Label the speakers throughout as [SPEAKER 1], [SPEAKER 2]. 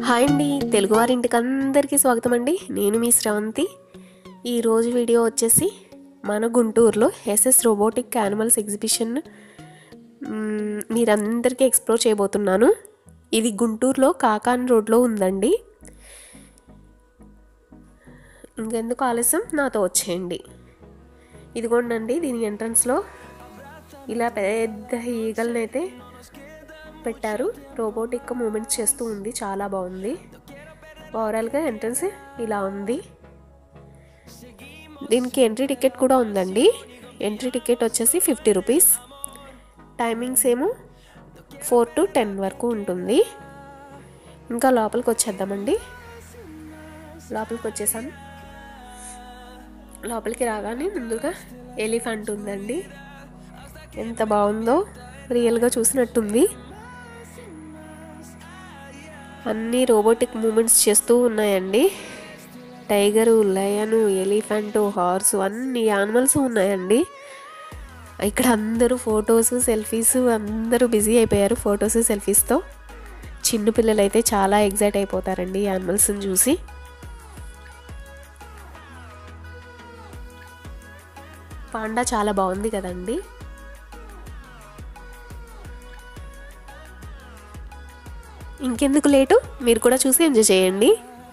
[SPEAKER 1] Hi అండి తెలుగువారింటికి అందరికీ స్వాగతం అండి నేను మీ శ్రవంతి ఈరోజు వీడియో వచ్చేసి మన గుంటూరులో ఎస్ఎస్ రోబోటిక్ యానిమల్స్ ఎగ్జిబిషన్ మ్మ్, మీరందరికీ ఎక్స్ప్లోర్ చేయబోతున్నాను ఇది గుంటూరులో కాకాన్ రోడ్లో ఉందండి ఇంకెందుకు ఆలస్యం నాతో వచ్చేయండి ఇదిగోండి దీని ఎంట్రన్స్లో ఇలా పెద్ద ఈగల్ని అయితే పెట్టారు రోబోటిక్ మూమెంట్స్ చేస్తూ ఉంది చాలా బాగుంది ఓవరాల్గా ఎంట్రన్స్ ఇలా ఉంది దీనికి ఎంట్రీ టికెట్ కూడా ఉందండి ఎంట్రీ టికెట్ వచ్చేసి ఫిఫ్టీ రూపీస్ టైమింగ్స్ ఏమో ఫోర్ టు టెన్ వరకు ఉంటుంది ఇంకా లోపలికి వచ్చేద్దామండి లోపలికి వచ్చేసాం లోపలికి రాగానే ముందుగా ఎలిఫెంట్ ఉందండి ఎంత బాగుందో రియల్గా చూసినట్టుంది అన్ని రోబోటిక్ మూమెంట్స్ చేస్తూ ఉన్నాయండి టైగరు లయను ఎలిఫెంట్ హార్స్ అన్ని యానిమల్స్ ఉన్నాయండి ఇక్కడ అందరూ ఫొటోస్ సెల్ఫీస్ అందరూ బిజీ అయిపోయారు ఫొటోస్ సెల్ఫీస్తో చిన్న పిల్లలు అయితే చాలా ఎగ్జైట్ అయిపోతారండి ఈ యానిమల్స్ని చూసి పాండా చాలా బాగుంది కదండి ఇంకెందుకు లేటు మీరు కూడా చూసి ఎంజాయ్ చేయండి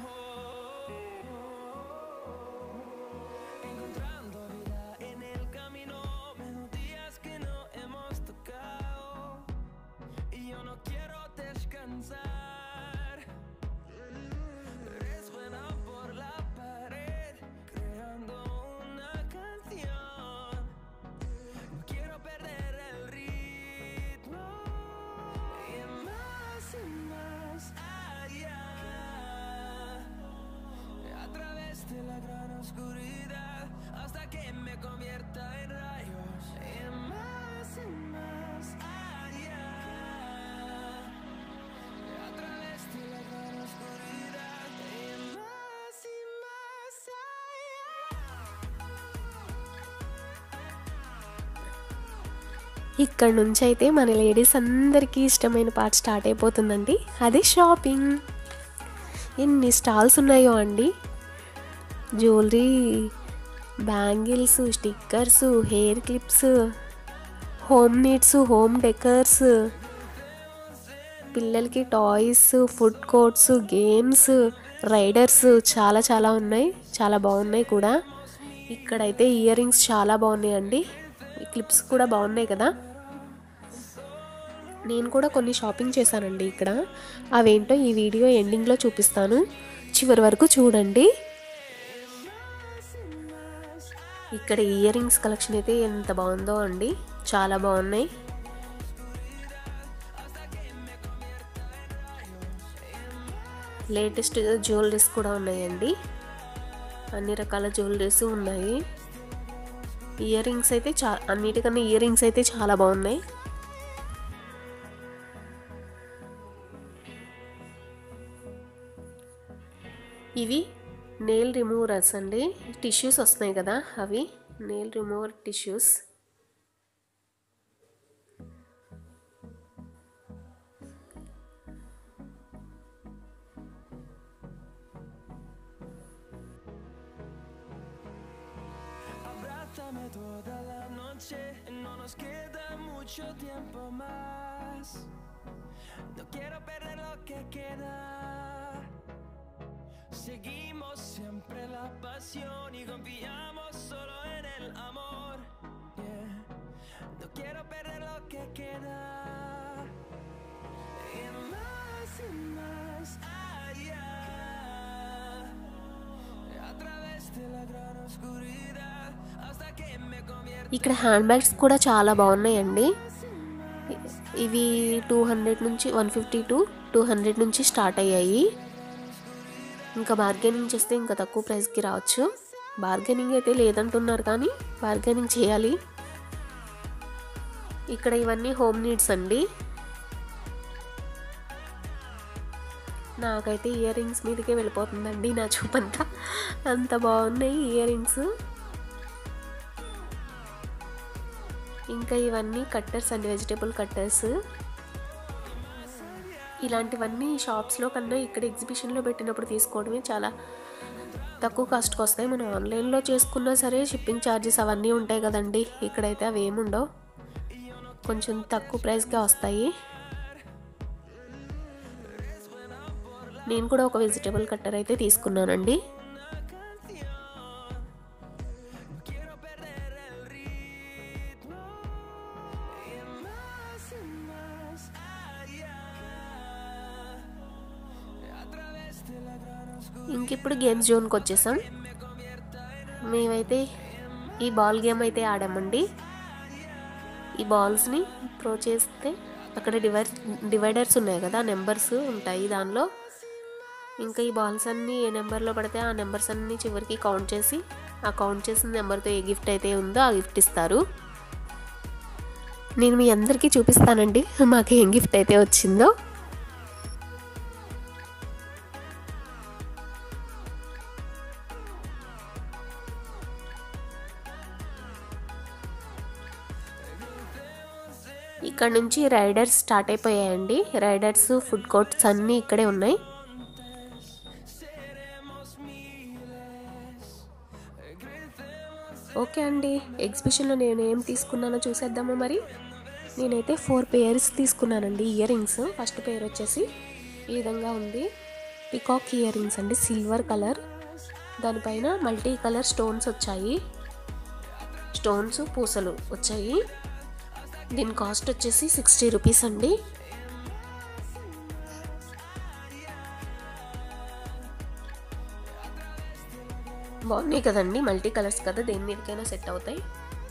[SPEAKER 1] ఇక్కడ నుంచి అయితే మన లేడీస్ అందరికీ ఇష్టమైన పార్ట్ స్టార్ట్ అయిపోతుందండి అది షాపింగ్ ఎన్ని స్టాల్స్ ఉన్నాయో అండి jewellery bangles stickers hair clips home needs home decors పిల్లలకి toys food courts games riders చాలా చాలా ఉన్నాయి చాలా బాగున్నాయి కూడా ఇక్కడైతే ఇయర్ రింగ్స్ చాలా బాగున్నాయండి ఈ క్లిప్స్ కూడా బాగున్నాయి కదా నేను కూడా కొన్ని షాపింగ్ చేశానండి ఇక్కడ అవేంటో ఈ వీడియో ఎండింగ్లో చూపిస్తాను చివరి వరకు చూడండి ఇక్కడ ఇయర్ రింగ్స్ కలెక్షన్ అయితే ఎంత బాగుందో అండి చాలా బాగున్నాయి లేటెస్ట్ జ్యువెలరీస్ కూడా ఉన్నాయండి అన్ని రకాల జ్యువెలరీస్ ఉన్నాయి ఇయర్ రింగ్స్ అయితే చా అన్నిటికన్నా ఇయర్ రింగ్స్ అయితే చాలా బాగున్నాయి ఇవి నెయిల్ రిమూవర్స్ అండి టిష్యూస్ వస్తున్నాయి కదా అవి nail remover tissues
[SPEAKER 2] Abrázame toda la noche, no nos queda mucho tiempo más. No quiero perder lo que queda. Seguimos siempre la pasión y confiamos solo en el amor. Yeah. No quiero perder lo que queda. Y más y más allá. A través de la gran oscuridad hasta que me convierta
[SPEAKER 1] ఇక్కడ hand bags కూడా చాలా బాగున్నాయండి ఇవి two hundred నుంచి one fifty to two hundred నుంచి start అయ్యాయి ఇంకా bargaining చేస్తే ఇంకా తక్కువ ప్రైస్కి రావచ్చు బార్గెనింగ్ అయితే లేదంటున్నారు కానీ బార్గెనింగ్ చేయాలి ఇక్కడ ఇవన్నీ హోమ్ నీడ్స్ అండి నాకైతే ఇయర్ రింగ్స్ మీదకే వెళ్ళిపోతుందండి నా చూపంతా అంత బాగున్నాయి ఇయర్ రింగ్స్ ఇంకా ఇవన్నీ కట్టర్స్ అండి వెజిటేబుల్ కట్టర్స్ ఇలాంటివన్నీ షాప్స్లో కన్నా ఇక్కడ ఎగ్జిబిషన్లో పెట్టినప్పుడు తీసుకోవడమే చాలా తక్కువ కాస్ట్కి వస్తాయి మనం ఆన్లైన్లో చేసుకున్నా సరే షిప్పింగ్ ఛార్జెస్ అవన్నీ ఉంటాయి కదండి ఇక్కడైతే అవి ఏముండవు కొంచెం తక్కువ ప్రైస్గా వస్తాయి నేను కూడా ఒక వెజిటేబుల్ కట్టర్ అయితే తీసుకున్నానండి
[SPEAKER 2] Quiero perder el ritmo y más y más allá. A través de la gran oscuridad.
[SPEAKER 1] ఇంక ఇప్పుడు గేమ్స్ జోన్కి వచ్చేసాం మేమైతే ఈ బాల్ గేమ్ అయితే ఆడామండి ఈ బాల్స్ని త్రో చేస్తే అక్కడ డివైడ్ డివైడర్స్ ఉన్నాయి కదా నెంబర్స్ ఉంటాయి దానిలో ఇంకా ఈ బాల్స్ అన్నీ ఏ నెంబర్లో పడితే ఆ నెంబర్స్ అన్నీ చివరికి కౌంట్ చేసి ఆ కౌంట్ చేసిన నెంబర్తో ఏ గిఫ్ట్ అయితే ఉందో ఆ గిఫ్ట్ ఇస్తారు నేను మీ అందరికీ చూపిస్తానండి మాకు ఏం గిఫ్ట్ అయితే వచ్చిందో ఇక్కడ నుంచి రైడర్స్ స్టార్ట్ అయిపోయాయండి రైడర్స్ ఫుడ్ కోర్ట్స్ అన్నీ ఇక్కడే ఉన్నాయి ఓకే అండి ఎగ్జిబిషన్లో నేను ఏం తీసుకున్నానో చూసేద్దామా మరి నేనైతే ఫోర్ పేర్స్ తీసుకున్నానండి ఇయర్ రింగ్స్ ఫస్ట్ పేర్ వచ్చేసి ఈ విధంగా ఉంది పికాక్ ఇయర్ రింగ్స్ అండి సిల్వర్ కలర్ దానిపైన మల్టీ కలర్ స్టోన్స్ వచ్చాయి స్టోన్స్ పూసలు వచ్చాయి దీని కాస్ట్ వచ్చేసి సిక్స్టీ రూపీస్ అండి బాగున్నాయి కదండి మల్టీ కలర్స్ కదా దేని మీదకైనా సెట్ అవుతాయి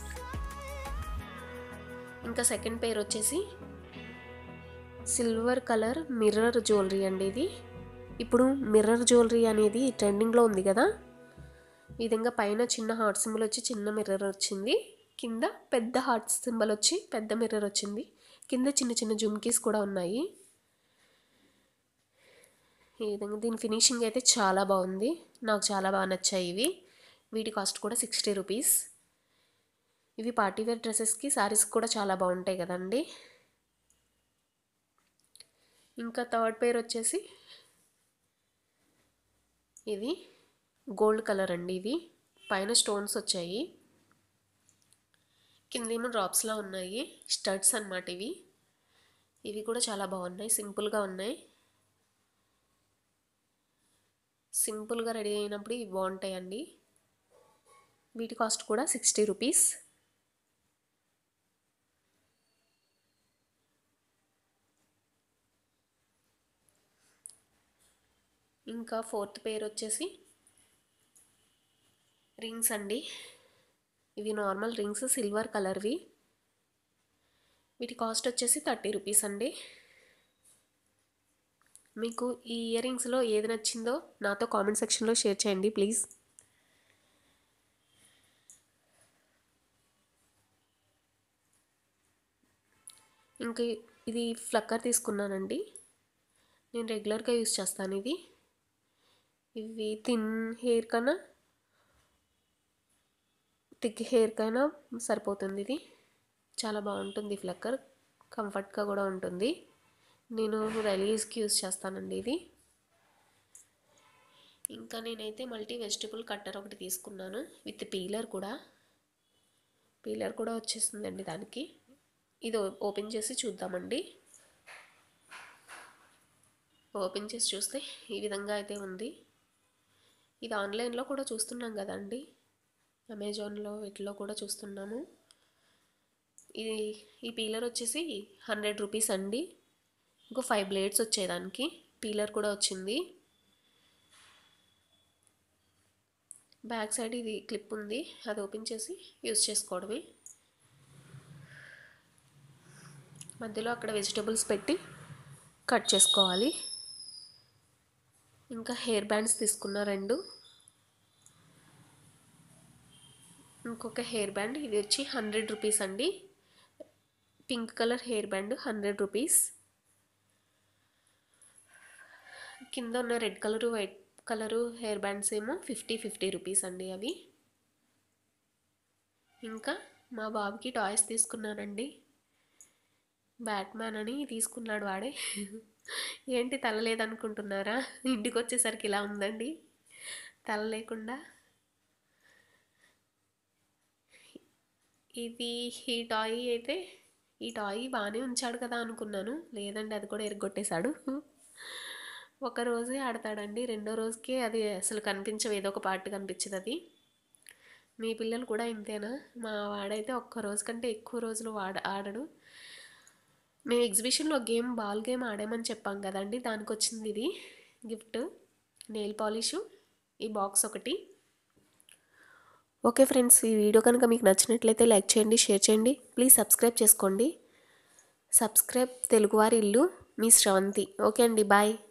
[SPEAKER 1] ఇంకా సెకండ్ పేర్ వచ్చేసి సిల్వర్ కలర్ మిర్రర్ జ్యువెలరీ అండి ఇది ఇప్పుడు మిర్రర్ జ్యువెలరీ అనేది ట్రెండింగ్లో ఉంది కదా ఈ విధంగా పైన చిన్న హార్ట్ సింబల్ వచ్చి చిన్న మిర్రర్ వచ్చింది కింద పెద్ద హార్ట్ సింబల్ వచ్చి పెద్ద మిర్రర్ వచ్చింది కింద చిన్న చిన్న జుమ్కీస్ కూడా ఉన్నాయి ఈ విధంగా దీని ఫినిషింగ్ అయితే చాలా బాగుంది నాకు చాలా బాగా నచ్చాయి ఇవి వీటి కాస్ట్ కూడా సిక్స్టీ రూపీస్ ఇవి పార్టీ వేర్ డ్రెస్సెస్కి శారీస్ కూడా చాలా బాగుంటాయి కదండి ఇంకా థర్డ్ పేర్ వచ్చేసి ఇది గోల్డ్ కలర్ అండి ఇది పైన స్టోన్స్ వచ్చాయి కిందేమో డ్రాప్స్లా ఉన్నాయి స్టడ్స్ అన్నమాట ఇవి ఇవి కూడా చాలా బాగున్నాయి సింపుల్గా ఉన్నాయి సింపుల్గా రెడీ అయినప్పుడు ఇవి బాగుంటాయండి వీటి కాస్ట్ కూడా సిక్స్టీ రూపీస్ ఇంకా ఫోర్త్ పేర్ వచ్చేసి రింగ్స్ అండి ఇవి నార్మల్ రింగ్స్ సిల్వర్ కలర్వి వీటి కాస్ట్ వచ్చేసి థర్టీ రూపీస్ అండి మీకు ఈ ఇయర్ రింగ్స్లో ఏది నచ్చిందో నాతో కామెంట్ సెక్షన్లో షేర్ చేయండి ప్లీజ్ ఇంకా ఇది ఫ్లక్కర్ తీసుకున్నానండి నేను రెగ్యులర్గా యూస్ చేస్తాను ఇది ఇవి థిన్ హెయిర్ కన్నా థిక్ హెయిర్ కైనా సరిపోతుంది ఇది చాలా బాగుంటుంది ఫ్లక్కర్ కంఫర్ట్గా కూడా ఉంటుంది నేను డైలీ యూస్కి యూస్ చేస్తానండి ఇది ఇంకా నేనైతే మల్టీ వెజిటబుల్ కట్టర్ ఒకటి తీసుకున్నాను విత్ పీలర్ కూడా పీలర్ కూడా వచ్చేసిందండి దానికి ఇది ఓపెన్ చేసి చూద్దామండి ఓపెన్ చేసి చూస్తే ఈ విధంగా అయితే ఉంది ఇది ఆన్లైన్లో కూడా చూస్తున్నాం కదండి అమెజాన్లో వీటిలో కూడా చూస్తున్నాము ఇది ఈ పీలర్ వచ్చేసి హండ్రెడ్ రూపీస్ అండి ఇంకో ఫైవ్ బ్లేడ్స్ వచ్చేదానికి పీలర్ కూడా వచ్చింది బ్యాక్ సైడ్ ఇది క్లిప్ ఉంది అది ఓపెన్ చేసి యూస్ చేసుకోవడమే మధ్యలో అక్కడ వెజిటబుల్స్ పెట్టి కట్ చేసుకోవాలి ఇంకా హెయిర్ బ్యాండ్స్ తీసుకున్న రెండు ఇంకొక హెయిర్ బ్యాండ్ ఇది వచ్చి హండ్రెడ్ రూపీస్ అండి pink colour hair band hundred rupees కింద ఉన్న red colour white colour hair bands ఏమో ఫిఫ్టీ ఫిఫ్టీ రూపీస్ అండి అవి ఇంకా మా బాబుకి టాయ్స్ తీసుకున్నానండి బ్యాట్మ్యాన్ అని తీసుకున్నాడు వాడే ఏంటి తల లేదనుకుంటున్నారా ఇంటికి వచ్చేసరికి ఇలా ఉందండి తల లేకుండా ఇది ఈ టాయ్ అయితే ఈ టాయ్ బాగానే ఉంచాడు కదా అనుకున్నాను లేదండి అది కూడా ఎరగొట్టేశాడు ఒక రోజే ఆడతాడండి రెండో రోజుకే అది అసలు కనిపించవు ఏదో ఒక పార్ట్ కనిపించదు అది మీ పిల్లలు కూడా ఇంతేనా మా వాడైతే ఒక్క రోజు కంటే ఎక్కువ రోజులు వాడ ఆడడు మేము ఎగ్జిబిషన్లో గేమ్ బాల్ గేమ్ ఆడామని చెప్పాం కదండి దానికి వచ్చింది ఇది గిఫ్ట్ నెయిల్ పాలిషు ఈ బాక్స్ ఒకటి ఓకే ఫ్రెండ్స్ ఈ వీడియో కనుక మీకు నచ్చినట్లయితే లైక్ చేయండి షేర్ చేయండి ప్లీజ్ సబ్స్క్రైబ్ చేసుకోండి సబ్స్క్రైబ్ తెలుగువారి ఇల్లు మీ శ్రవంతి ఓకే అండి బాయ్